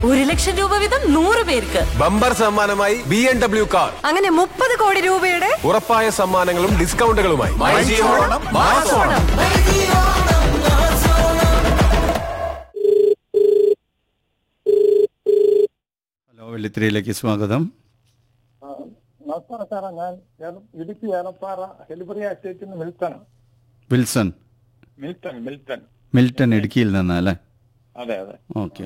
ഒരു ലക്ഷം രൂപ വീതം നൂറ് പേർക്ക് ബമ്പർ സമ്മാനമായി ബി എം ഡബ്ല്യു കാർ അങ്ങനെ മുപ്പത് കോടി രൂപയുടെ ഉറപ്പായ സമ്മാനങ്ങളും ഡിസ്കൗണ്ടുകളുമായി ഹലോ വെള്ളിത്തിരിയിലേക്ക് സ്വാഗതം ആ, നമസ്കാരം സാറേ ഞാൻ ഏല- ഇടുക്കി ഏലപ്പാറ ഹെലിബറി എസ്റ്റേറ്റിൽ നിന്ന് Milton Wilson Milton Milton Milton ഇടുക്കിയിൽ നിന്ന് അല്ലേ അതെ അതെ ഓക്കെ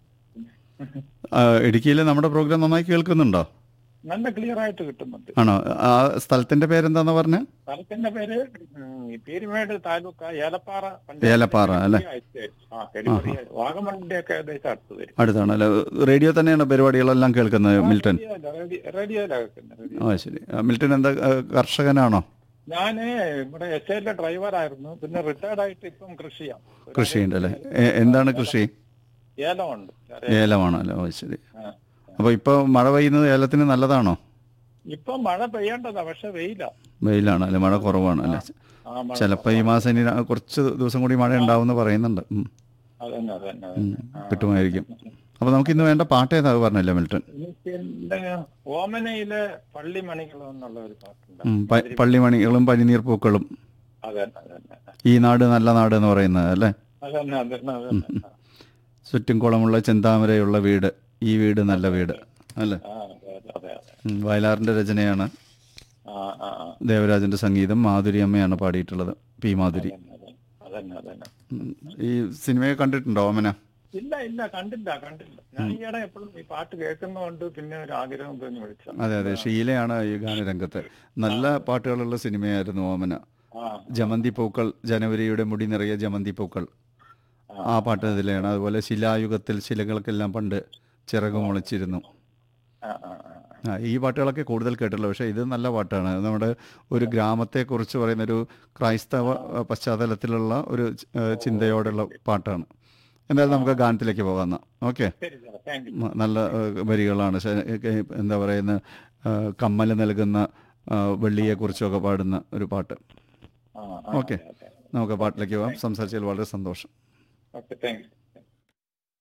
ഇടുക്കിയിൽ നമ്മുടെ പ്രോഗ്രാം നന്നായി കേൾക്കുന്നുണ്ടോ നല്ല ക്ലിയർ ആയിട്ട് കിട്ടുന്നുണ്ട് ആണോ ആ സ്ഥലത്തിന്റെ പേരെന്താന്ന് പറഞ്ഞ സ്ഥലത്തിന്റെ പേര് ഉം, പീരുമേട് താലൂക്ക് ഏലപ്പാറ ഏലപ്പാറ, അല്ലേ? എസ്റ്റേറ്റ്. ആ ഹെലിബറി വാഗമണിന്റെ ഒക്കെ ഏകദേശം അടുത്ത് വരും അടുത്താണ് അല്ലേ റേഡിയോ തന്നെയാണ് പരിപാടികളെല്ലാം കേൾക്കുന്നത് മിൽട്ടൺ റേഡിയോയിലാണ് കേൾക്കുന്നത് റേഡിയോ. ആ ശരി ആ, മിൽട്ടൺ എന്താ ആ, കർഷകനാണോ ഞാന് ഇവിടെ എസ്റ്റേറ്റിലെ ഡ്രൈവർ ആയിരുന്നു പിന്നെ റിട്ടയർഡ് ആയിട്ട് ഇപ്പം കൃഷി ചെയ്യാം കൃഷിയുണ്ട് അല്ലേ എ- എന്താണ് കൃഷി ഏലമുണ്ട് ഏലമാണോ അല്ലേ ഓ ശരി ആ. അപ്പൊ ഇപ്പൊ മഴ പെയ്യുന്നത് ഏലത്തിന് നല്ലതാണോ ഇപ്പൊ മഴ പെയ്യേണ്ടതാ പക്ഷെ വെയില വെയിലാണ് അല്ലെ മഴ കുറവാണ് അല്ലേ ആ മഴ ചിലപ്പോ ഈ മാസം ഇനി ര- കുറച്ച് ദിവസം കൂടി മഴ ഉണ്ടാവുമെന്ന് പറയുന്നുണ്ട് ഉം. അതന്നെ അതന്നെ ഉം. അതന്നെ ആ. കിട്ടുമായിരിക്കും അപ്പൊ നമുക്ക് ഇന്ന് വേണ്ട പാട്ട് ഏതാ പറഞ്ഞല്ലേ മിൽട്ടൺ പിന്നെ ഓമനയിലെ പള്ളിമണികൾ എന്നുള്ള ഒരു പാട്ടുണ്ട് ഉം, പ- പള്ളിമണികളും പനിനീർ പൂക്കളും അതന്നെ അതന്നെ ഈ നാട് നല്ല നാട് എന്ന് പറയുന്നത് അല്ലേ അതന്നെ അതന്നെ അതന്നെ ചുറ്റും കുളമുള്ള ചെന്താമരയുള്ള വീട് ഈ വീട് നല്ല വീട് അല്ലേ ആ അതെ അതെ അതെ അതെ ഉം, വയലാറിന്റെ രചനയാണ് ആ ആ ആ ദേവരാജന്റെ സംഗീതം മാധുരി അമ്മയാണ് പാടിയിട്ടുള്ളത് പി മാധുരി അതന്നെ അതന്നെ അതന്നെ ഉം, ഈ സിനിമയെ കണ്ടിട്ടുണ്ടോ ഓമന ഇല്ല ഇല്ല കണ്ടില്ല കണ്ടില്ല ഞാൻ ഈയിടെ എപ്പോഴും ഈ പാട്ട് കേൾക്കുന്നതുകൊണ്ട് പിന്നെ ഒരു ആഗ്രഹം തോന്നി വിളിച്ചു അതെ അതെ ഷീലയാണ് ഈ ഗാനരംഗത്ത് നല്ല പാട്ടുകളുള്ള സിനിമയായിരുന്നു ഓമന ആ ജമന്തി പൂക്കൾ ജനുവരിയുടെ മുടി നിറയെ ജമന്തി പൂക്കൾ ആ പാട്ട് ഇതിലാണ് അതുപോലെ ശിലായുഗത്തിൽ ശിലകൾക്കെല്ലാം പണ്ട് ചിറക് മുളച്ചിരുന്നു ആ ആ ആ ആ, ഈ പാട്ടുകളൊക്കെ കൂടുതൽ കേട്ടുള്ളൂ പക്ഷേ ഇത് നല്ല പാട്ടാണ് ഇത് നമ്മുടെ ഒരു ഗ്രാമത്തെക്കുറിച്ച് പറയുന്ന ഒരു ക്രൈസ്തവ ആ, പശ്ചാത്തലത്തിലുള്ള ഒരു ചി- ആ, ചിന്തയോടുള്ള പാട്ടാണ് എന്തായാലും നമുക്ക് ഗാനത്തിലേക്ക് പോകാം എന്നാൽ ഓക്കെ ശരി സാറേ താങ്ക് യു നല്ല ആ, വരികളാണ് ശ- ഏ, എന്താ പറയുന്ന കമ്മൽ നൽകുന്ന ആ, വെള്ളിയെക്കുറിച്ചൊക്കെ പാടുന്ന ഒരു പാട്ട് ആ ആ ഓക്കെ നമുക്ക് പാട്ടിലേക്ക് പോകാം സംസാരിച്ചതിൽ വളരെ സന്തോഷം ഓക്കെ താങ്ക് യു